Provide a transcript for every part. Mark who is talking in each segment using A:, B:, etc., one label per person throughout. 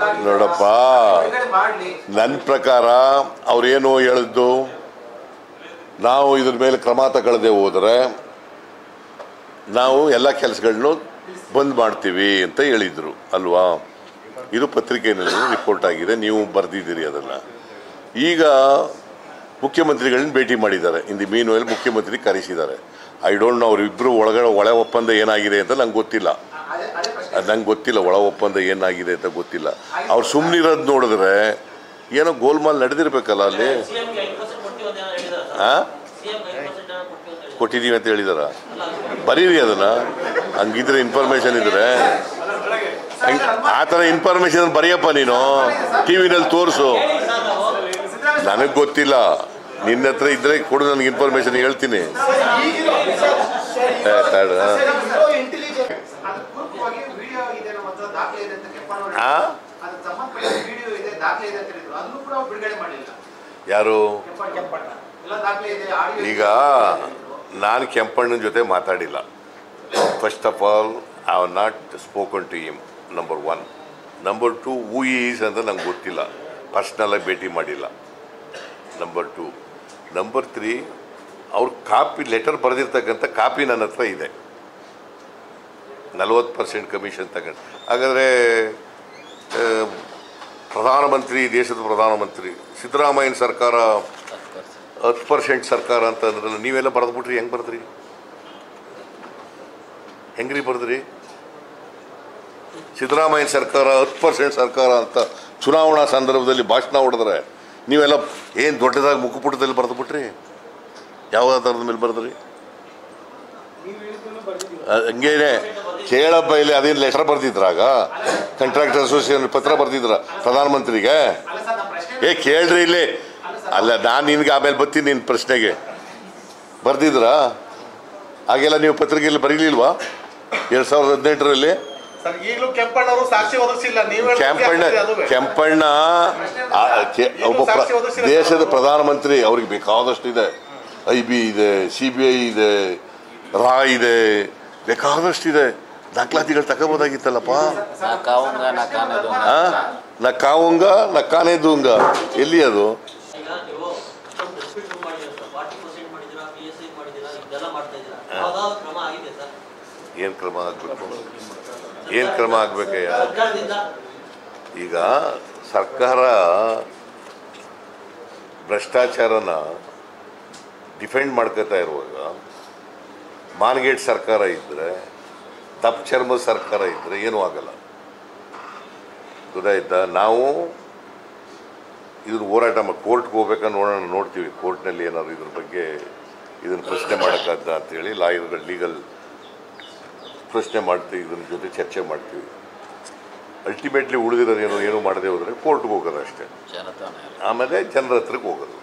A: ಗೊತ್ತಾಗಿಲ್ಲ.
B: ನೋಡಪ್ಪ.
A: ಬಿಡುಗಡೆ ಮಾಡ್ಲಿ
B: ನನ್ನ ಪ್ರಕಾರ ಅವ್ರೇನು ಹೇಳಿದ್ದು ನಾವು ಇದ್ರ ಮೇಲೆ ಕ್ರಮ ತಗೊಳ್ಳದೆ ಹೋದರೆ ನಾವು ಎಲ್ಲ ಕೆಲಸಗಳನ್ನು ಬಂದ್ ಮಾಡ್ತೀವಿ ಅಂತ ಹೇಳಿದರು ಅಲ್ವಾ ಇದು ಪತ್ರಿಕೆಯಲ್ಲಿ ರಿಪೋರ್ಟ್ ಆಗಿದೆ ನೀವು ಬರೆದಿದ್ದೀರಿ ಅದನ್ನು ಈಗ ಮುಖ್ಯಮಂತ್ರಿಗಳನ್ನ ಭೇಟಿ ಮಾಡಿದ್ದಾರೆ ಇಂದು ಮೀನುವಲ್ಲಿ ಮುಖ್ಯಮಂತ್ರಿ ಕರೆಸಿದ್ದಾರೆ ಐ ಡೋಂಟ್ ನೋ ಅವರಿಬ್ಬರು ಒಳಗಡೆ ಒಳ ಒಪ್ಪಂದ ಏನಾಗಿದೆ ಅಂತ ನಂಗೆ ಗೊತ್ತಿಲ್ಲ
A: ಅದೇ ಅದೇ ಪ್ರಶ್ನೆ
B: ಅದು ನಂಗೆ ಗೊತ್ತಿಲ್ಲ ಒಳ ಒಪ್ಪಂದ ಏನಾಗಿದೆ ಅಂತ ಗೊತ್ತಿಲ್ಲ ಅವ್ರು ಸುಮ್ಮನಿರೋದು ನೋಡಿದ್ರೆ ಏನೋ ಗೋಲ್ಮಾಲ್ ನಡೆದಿರ್ಬೇಕಲ್ಲ ಅಲ್ಲಿ
C: ಸಿಎಂಗೆ ಐದು ಪರ್ಸೆಂಟ್ ಕೊಡ್ತೀವಿ ಅಂತ ಏನೋ ಹೇಳಿದಾರೆ ಸರ್
B: ಆ
C: ಸಿಎಂಗೆ ಐದು ಪರ್ಸೆಂಟ್ ಏನೋ ಕೊಡ್ತೀವಿ ಅಂತ ಹೇಳಿದ್ದಾರೆ
B: ಕೊಟ್ಟಿದ್ದೀವಿ ಅಂತ ಹೇಳಿದಾರ ಬರೀರಿ ಅದನ್ನ ಹಂಗಿದ್ರೆ ಇನ್ಫಾರ್ಮೇಶನ್ ಇದ್ರೆ ಹಂಗ್- ಆ ಥರ ಇನ್ಫಾರ್ಮೇಶನ್ ಬರೆಯಪ್ಪ ನೀನು ಟಿ ವಿನಲ್ಲಿ ತೋರಿಸು
A: ಸಿದ್ದರಾಮಯ್ಯ
B: ನನಗೆ ಗೊತ್ತಿಲ್ಲ ನಿನ್ನ ಹತ್ರ ಇದ್ರೆ ಕೊಡು ನನಗೆ ಇನ್ಫಾರ್ಮೇಶನ್ ಹೇಳ್ತೀನಿ ಏ, ತಾಡು, ಆ.
A: ಇಂಟೆಲಿಜೆನ್ಸ್ ಅದು ಪೂರ್ವಕವಾಗಿ ವಿಡಿಯೋ ಇದೆ ನಮ್ಮ ಹತ್ರ ದಾಖಲೆ ಇದೆ ಅಂತ ಕೆಂಪಣ್ಣ
B: ಆ?
A: ಅದಕ್ಕೆ ಸಂಬಂಧಪಟ್ಟ ವಿಡಿಯೋ ಇದೆ ದಾಖಲೆ ಇದೆ ಅಂತ ಹೇಳಿದ್ರು ಅದನ್ನು ಕೂಡ ಅವ್ರು ಬಿಡುಗಡೆ ಮಾಡಲಿಲ್ಲ
B: ಯಾರು
A: ಕೆಂಪಣ್ಣ ಕೆಂಪಣ್ಣ ಎಲ್ಲ ದಾಖಲೆ ಇದೆ ಆಡಿಯೋ
B: ಈಗ ನಾನು ಕೆಂಪಣ್ಣನ ಜೊತೆ ಮಾತಾಡಿಲ್ಲ first of all I have not spoken to him number one number two who is ಅಂತ ನಂಗೆ ಗೊತ್ತಿಲ್ಲ ಪರ್ಸ್ನಲಾಗಿ ಭೇಟಿ ಮಾಡಿಲ್ಲ ನಂಬರ್ ಟು ನಂಬರ್ ತ್ರೀ ಅವ್ರ ಕಾಪಿ ಲೆಟರ್ ಬರೆದಿರ್ತಕ್ಕಂಥ ಕಾಪಿ ನನ್ನ ಹತ್ರ ಇದೆ ನಲ್ವತ್ತು ಪರ್ಸೆಂಟ್ ಕಮಿಷನ್ ತಗೊಂಡು ಹಾಗಾದರೆ ಆ, ಪ್ರಧಾನಮಂತ್ರಿ ದೇಶದ ಪ್ರಧಾನಮಂತ್ರಿ ಸಿದ್ದರಾಮಯ್ಯನ ಸರ್ಕಾರ ಹತ್ತು ಪರ್ಸೆಂಟ್ ಸರ್ಕಾರ ಅಂತ ಅಂದ್ರಲ್ಲ ನೀವೆಲ್ಲ ಬರೆದ್ಬಿಟ್ರಿ ಹೆಂಗೆ ಬರೆದ್ರಿ ಹೆಂಗ್ರಿ ಬರೆದ್ರಿ ಸಿದ್ದರಾಮಯ್ಯ ಸರ್ಕಾರ ಹತ್ತು ಪರ್ಸೆಂಟ್ ಸರ್ಕಾರ ಅಂತ ಚುನಾವಣಾ ಸಂದರ್ಭದಲ್ಲಿ ಭಾಷಣ ಹೊಡೆದ್ರೆ ನೀವೆಲ್ಲ ಏನು ದೊಡ್ಡದಾಗಿ ಮುಖಪುಟದಲ್ಲಿ ಬರೆದ್ಬಿಟ್ರಿ ಯಾವ ಆಧಾರದ ಮೇಲೆ ಬರೆದ್ರಿ ಅಹ್, ಹಂಗೇನೆ ಕೇಳಪ್ಪ ಇಲ್ಲಿ ಅದೇನು ಲೆಟರ್ ಬರ್ದಿದ್ರಾಗ ಕಾಂಟ್ರಾಕ್ಟರ್ ಅಸೋಸಿಯೇಷನ್ ಪತ್ರ ಬರ್ದಿದ್ರ ಪ್ರಧಾನಮಂತ್ರಿಗೆ
A: ಅಲ್ಲ ಸರ್ ನಮ್ಮ ಪ್ರಶ್ನೆ
B: ಏ ಕೇಳ್ರಿ ಇಲ್ಲಿ ಅಲ್ಲ ನಾನು ನಿನ್ಗೆ ಆಮೇಲೆ ಬರ್ತೀನಿ ನಿನ್ನ ಪ್ರಶ್ನೆಗೆ ಬರ್ದಿದ್ರಾ ಹಾಗೆಲ್ಲ ನೀವು ಪತ್ರಿಕೆಯಲ್ಲಿ ಬರೀಲಿಲ್ವಾ ಎರಡು ಸಾವಿರದ ಹದಿನೆಂಟರಲ್ಲಿ
D: ಸರ್ ಈಗಲೂ ಕೆಂಪಣ್ಣವರು ಸಾಕ್ಷಿ ಒದಗಿಸಿಲ್ಲ ನೀವೇ
B: ಕೆಂಪಣ್ಣ ಕೆಂಪಣ್ಣ ಆ, ಕೆ- ಒಬ್ಬ ಪ್ರ- ದೇಶದ ಪ್ರಧಾನಮಂತ್ರಿ ಅವ್ರಿಗೆ ಬೇಕಾದಷ್ಟು ಇದೆ ಐ ಬಿ ಇದೆ ಸಿ ಬಿ ಐ ಇದೆ ರಾ ಇದೆ ಬೇಕಾದಷ್ಟಿದೆ ದಾಖಲಾತಿಗಳು ತಗೋಬೋದಾಗಿತ್ತಲ್ಲಪ್ಪ
E: ನಾ ಕಾವಂಗ ನಾ ಕಾನದು
B: ಆ? ನಾ ಕಾವುಂಗ ನಾ ಕಾನೇ ದೂಂಗ ಎಲ್ಲಿ ಅದು
C: ಈಗ ನೀವು ಡಿಸ್ಪ್ಯೂಟ್ ಮಾಡಿದ್ದೀರಾ ಸರ್ ಫಾರ್ಟಿ ಪರ್ಸೆಂಟ್ ಮಾಡಿದ್ದೀರಾ ಪಿ ಎಸ್ ಐ ಮಾಡಿದ್ದೀರಾ ಇದೆಲ್ಲ ಮಾಡ್ತಾ ಇದ್ದೀರಾ ಯಾವ್ದಾದ್ರು ಕ್ರಮ ಆಗಿದೆ ಸರ್
B: ಏನು ಕ್ರಮ ಆಗಬೇಕು ಏನು ಕ್ರಮ ಆಗ್ಬೇಕಯ್ಯ
C: ಸರ್ಕಾರದಿಂದ
B: ಈಗ ಸರ್ಕಾರ ಭ್ರಷ್ಟಾಚಾರನ ಡಿಫೆಂಡ್ ಮಾಡ್ಕೋತಾ ಇರುವಾಗ ಮಾನ್ಗೇಟ್ ಸರ್ಕಾರ ಇದ್ದರೆ ದಪ್ಪ ಚರ್ಮದ ಸರ್ಕಾರ ಇದ್ದರೆ ಏನೂ ಆಗಲ್ಲ ಗೊತ್ತಾಯ್ತಾ ನಾವು ಇದನ್ನು ಹೋರಾಟ ಮಾಡಿ ಕೋರ್ಟ್ಗೆ ಹೋಗ್ಬೇಕಂತ ನೋಡೋಣ ನೋಡ್ತೀವಿ ಕೋರ್ಟ್ನಲ್ಲಿ ಏನಾದ್ರು ಇದ್ರ ಬಗ್ಗೆ ಇದನ್ನು ಪ್ರಶ್ನೆ ಮಾಡೋಕ್ಕಾಗ್ದ ಅಂತೇಳಿ ಲಾಯರ್ಗಳು ಲೀಗಲ್ ಪ್ರಶ್ನೆ ಮಾಡ್ತೀವಿ ಇದ್ರ ಜೊತೆ ಚರ್ಚೆ ಮಾಡ್ತೀವಿ ಅಲ್ಟಿಮೇಟ್ಲಿ ಉಳಿದಿರೋದು ಏನೋ ಏನು ಮಾಡದೆ ಹೋದರೆ ಕೋರ್ಟ್ಗೆ ಹೋಗೋದು ಅಷ್ಟೇ
E: ಜನತಾನೆ
B: ಆಮೇಲೆ ಜನರ ಹತ್ರಕ್ಕೆ ಹೋಗೋದು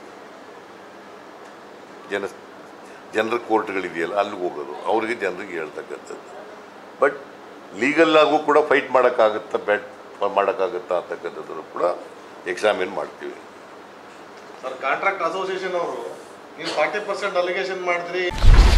B: ಜನ ಜನರ ಕೋರ್ಟ್ಗಳಿದೆಯಲ್ಲ ಅಲ್ಲಿಗೆ ಹೋಗೋದು ಅವರಿಗೆ ಜನರಿಗೆ ಹೇಳ್ತಕ್ಕಂಥದ್ದು ಬಟ್ ಲೀಗಲ್ ಆಗು ಕೂಡ ಫೈಟ್ ಮಾಡೋಕ್ಕಾಗುತ್ತಾ ಬ್ಯಾಟ್ ಮಾಡೋಕ್ಕಾಗುತ್ತಾ ಅಂತಕ್ಕಂಥದ್ದು ಕೂಡ ಎಕ್ಸಾಮಿನ್ ಮಾಡ್ತೀವಿ
D: ಸರ್ ಕಾಂಟ್ರಾಕ್ಟ್ ಅಸೋಸಿಯೇಷನ್ ಅವರು ನೀವು ಫಾರ್ಟಿ ಪರ್ಸೆಂಟ್ ಅಲಿಗೇಷನ್ ಮಾಡಿದ್ರಿ